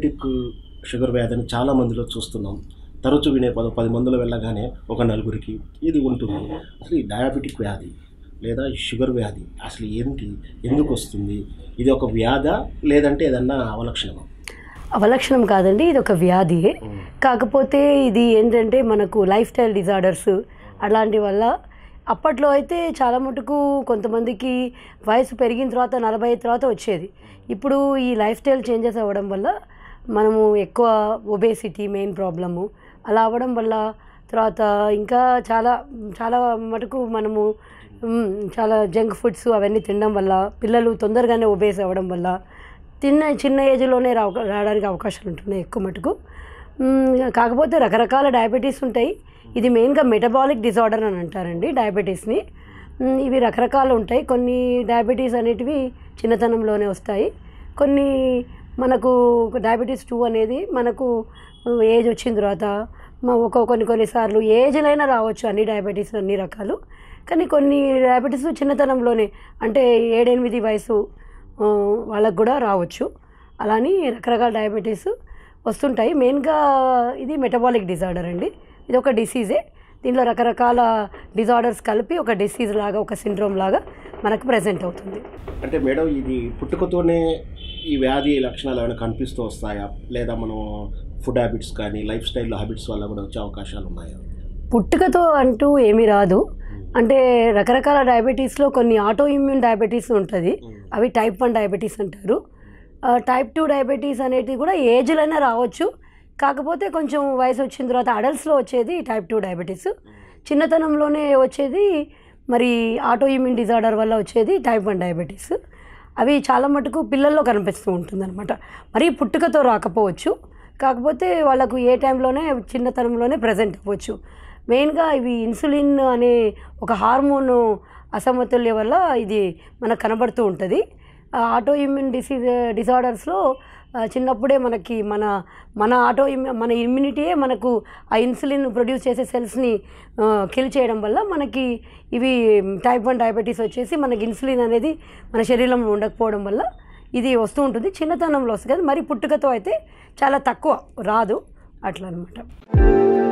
diabetic sugar వ్యాధిని చాలా మందిలో చూస్తున్నాం తరచు వినే పద పది మందిలో వెళ్ళగానే ఒక నలుగురికి ఇది ఉంటుంది అసలు ఈ డయాబెటిక్ వ్యాధి లేదా ఈ షుగర్ వ్యాధి అసలు ఏంటి ఎందుకు వస్తుంది ఇది ఒక వ్యాధా లేదంటే ఏదన్నా అవలక్షణమా అవలక్షణం కాదండి ఇది ఒక వ్యాధి కాకపోతే ఇది ఏంటంటే మనకు లైఫ్ స్టైల్ డిజార్డర్స్ అలాంటి వల్ల అప్పట్లో అయితే చాలా మటుకు కొంతమందికి వయసు పెరిగిన తర్వాత నలభై ఐదు తర్వాత వచ్చేది ఇప్పుడు ఈ లైఫ్ స్టైల్ చేంజెస్ అవ్వడం వల్ల మనము ఎక్కువ ఒబేసిటీ మెయిన్ ప్రాబ్లము అలా అవ్వడం వల్ల తర్వాత ఇంకా చాలా చాలా మటుకు మనము మ్, చాలా జంక్ ఫుడ్స్ అవన్నీ తినడం వల్ల పిల్లలు తొందరగానే ఒబేస్ అవ్వడం వల్ల తిన్న చిన్న ఏజ్లోనే రా రావడానికి అవకాశాలు ఉంటున్నాయి ఎక్కువ మటుకు మ్, కాకపోతే రకరకాల డయాబెటీస్ ఉంటాయి ఇది మెయిన్గా మెటబాలిక్ డిజార్డర్ అని అంటారండి డయాబెటీస్ని మ్, ఇవి రకరకాలు ఉంటాయి కొన్ని డయాబెటీస్ అనేటివి చిన్నతనంలోనే వస్తాయి కొన్ని మనకు డయాబెటీస్ టూ అనేది మనకు ఏజ్ వచ్చిన తర్వాత మా ఒక కొన్ని కొన్నిసార్లు ఏజ్లైనా రావచ్చు అన్ని డయాబెటీస్ అన్ని రకాలు కానీ కొన్ని డయాబెటీస్ చిన్నతనంలోనే అంటే ఏడెనిమిది వయసు ఆ, వాళ్ళకు కూడా రావచ్చు అలాని రకరకాల డయాబెటీస్ వస్తుంటాయి మెయిన్గా ఇది మెటబాలిక్ డిజార్డర్ అండి ఇది ఒక డిసీజే దీనిలో రకరకాల డిజార్డర్స్ కలిపి ఒక డిసీజ్ లాగా ఒక సిండ్రోమ్ లాగా మనకు ప్రజెంట్ అవుతుంది అంటే మేడం ఇది పుట్టుకతోనే ఈ వ్యాధి లక్షణాలు ఏమైనా కనిపిస్తూ వస్తాయా లేదా మనం ఫుడ్ హ్యాబిట్స్ కానీ లైఫ్ స్టైల్ హ్యాబిట్స్ వల్ల కూడా వచ్చే అవకాశాలు ఉన్నాయా పుట్టుకతో అంటూ ఏమీ రాదు అంటే రకరకాల డయాబెటీస్లో కొన్ని ఆటో ఇమ్యూన్ డయాబెటీస్ ఉంటుంది అవి టైప్ వన్ డయాబెటీస్ అంటారు ఆ, టైప్ టూ డయాబెటీస్ అనేటివి కూడా ఏజ్లైనా రావచ్చు కాకపోతే కొంచెం వయసు వచ్చిన తర్వాత అడల్ట్స్లో వచ్చేది టైప్ టూ డయాబెటీస్ చిన్నతనంలోనే వచ్చేది మరి ఆటో ఇమ్యూన్ డిజార్డర్ వల్ల వచ్చేది టైప్ వన్ డయాబెటీస్ అవి చాలా మటుకు పిల్లల్లో కనిపిస్తూ ఉంటుంది అనమాట మరి పుట్టుకతో రాకపోవచ్చు కాకపోతే వాళ్ళకు ఏ టైంలోనే చిన్నతనంలోనే ప్రజెంట్ అవ్వచ్చు మెయిన్గా ఇవి ఇన్సులిన్ అనే ఒక హార్మోన్ అసమతుల్య వల్ల ఇది మనకు కనబడుతూ ఉంటుంది ఆటో ఇమ్యూన్ డిసీజ్ డిసార్డర్స్లో చిన్నప్పుడే మనకి మన మన ఆటో ఇమ్యూ మన ఇమ్యూనిటీయే మనకు ఆ ఇన్సులిన్ ప్రొడ్యూస్ చేసే సెల్స్ని కిల్ చేయడం వల్ల మనకి ఇవి టైప్ వన్ డయాబెటీస్ వచ్చేసి మనకి ఇన్సులిన్ అనేది మన శరీరంలో ఉండకపోవడం వల్ల ఇది వస్తూ ఉంటుంది చిన్నతనంలో వస్తుంది కానీ మరి పుట్టుకతో అయితే చాలా తక్కువ రాదు అట్లా అనమాట